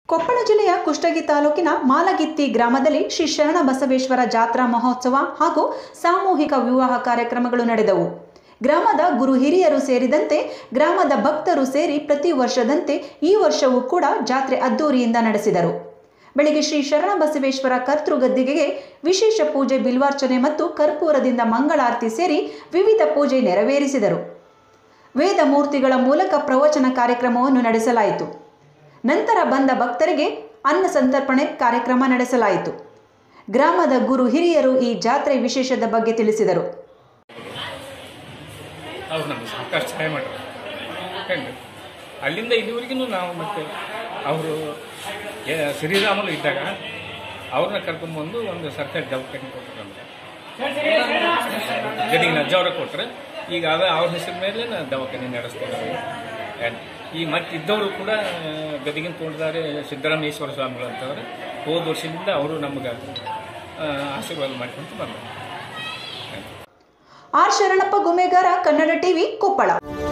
ಕೊಪ್ಪಳ ಜಿಲ್ಲೆಯ ಕುಷ್ಟಗಿ ತಾಲೂಕಿನ ಮಾಲಗಿತ್ತಿ ಗ್ರಾಮದಲ್ಲಿ ಶ್ರೀ ಶರಣ ಬಸವೇಶ್ವರ ಜಾತ್ರಾ ಮಹೋತ್ಸವ ಹಾಗೂ ಸಾಮೂಹಿಕ ವಿವಾಹ ಕಾರ್ಯಕ್ರಮಗಳು ನಡೆದವು ಗ್ರಾಮದ ಗುರು ಹಿರಿಯರು ಸೇರಿದಂತೆ ಗ್ರಾಮದ ಭಕ್ತರು ಸೇರಿ ಪ್ರತಿ ವರ್ಷದಂತೆ ಈ ವರ್ಷವೂ ಕೂಡ ಜಾತ್ರೆ ಅದ್ದೂರಿಯಿಂದ ನಡೆಸಿದರು ಬೆಳಿಗ್ಗೆ ಶ್ರೀ ಶರಣ ಬಸವೇಶ್ವರ ಕರ್ತೃಗದ್ದಿಗೆಗೆ ವಿಶೇಷ ಪೂಜೆ ಬಿಲ್ವಾರ್ಚನೆ ಮತ್ತು ಕರ್ಪೂರದಿಂದ ಮಂಗಳಾರತಿ ಸೇರಿ ವಿವಿಧ ಪೂಜೆ ನೆರವೇರಿಸಿದರು ವೇದ ಮೂರ್ತಿಗಳ ಮೂಲಕ ಪ್ರವಚನ ಕಾರ್ಯಕ್ರಮವನ್ನು ನಡೆಸಲಾಯಿತು ನಂತರ ಬಂದ ಭಕ್ತರಿಗೆ ಅನ್ನ ಸಂತರ್ಪಣೆ ಕಾರ್ಯಕ್ರಮ ನಡೆಸಲಾಯಿತು ಗ್ರಾಮದ ಗುರು ಹಿರಿಯರು ಈ ಜಾತ್ರೆ ವಿಶೇಷದ ಬಗ್ಗೆ ತಿಳಿಸಿದರು ಅವ್ರು ನಮಗೆ ಸಾಕಷ್ಟು ಸಹಾಯ ಮಾಡ್ತಾರೆ ಹೆಂಗೆ ಅಲ್ಲಿಂದ ಇಲ್ಲಿವರೆಗೂ ನಾವು ಮತ್ತೆ ಅವರು ಶ್ರೀರಾಮಲು ಇದ್ದಾಗ ಅವ್ರನ್ನ ಕರ್ಕೊಂಡ್ಬಂದು ಒಂದು ಸರ್ಕಾರಿ ದವಾಖಾನೆ ಕೊಟ್ಟರು ನಮಗೆ ಗಡಿಗೆ ನಜ್ಜವ್ರ ಕೊಟ್ಟರೆ ಈಗ ಅವೇ ಅವ್ರ ಹೆಸರ ಮೇಲೆ ನಾವು ದವಾಖಾನೆ ನಡೆಸ್ತೀವಿ ಈ ಮತ್ತೆ ಇದ್ದವರು ಕೂಡ ಗದಿಗಿನ ತೋಟದಾರೆ ಸಿದ್ದರಾಮೇಶ್ವರ ಸ್ವಾಮಿಗಳು ಅಂತವ್ರೆ ಹೋದ ವರ್ಷದಿಂದ ಅವರು ನಮ್ಗೆ ಆ, ಆಶೀರ್ವಾದ ಮಾಡ್ಕೊಂತ ಬಂದರು ಆರ್ ಶರಣಪ್ಪ ಗುಮೇಗಾರ ಕನ್ನಡ ಟಿವಿ ಕೊಪ್ಪಳ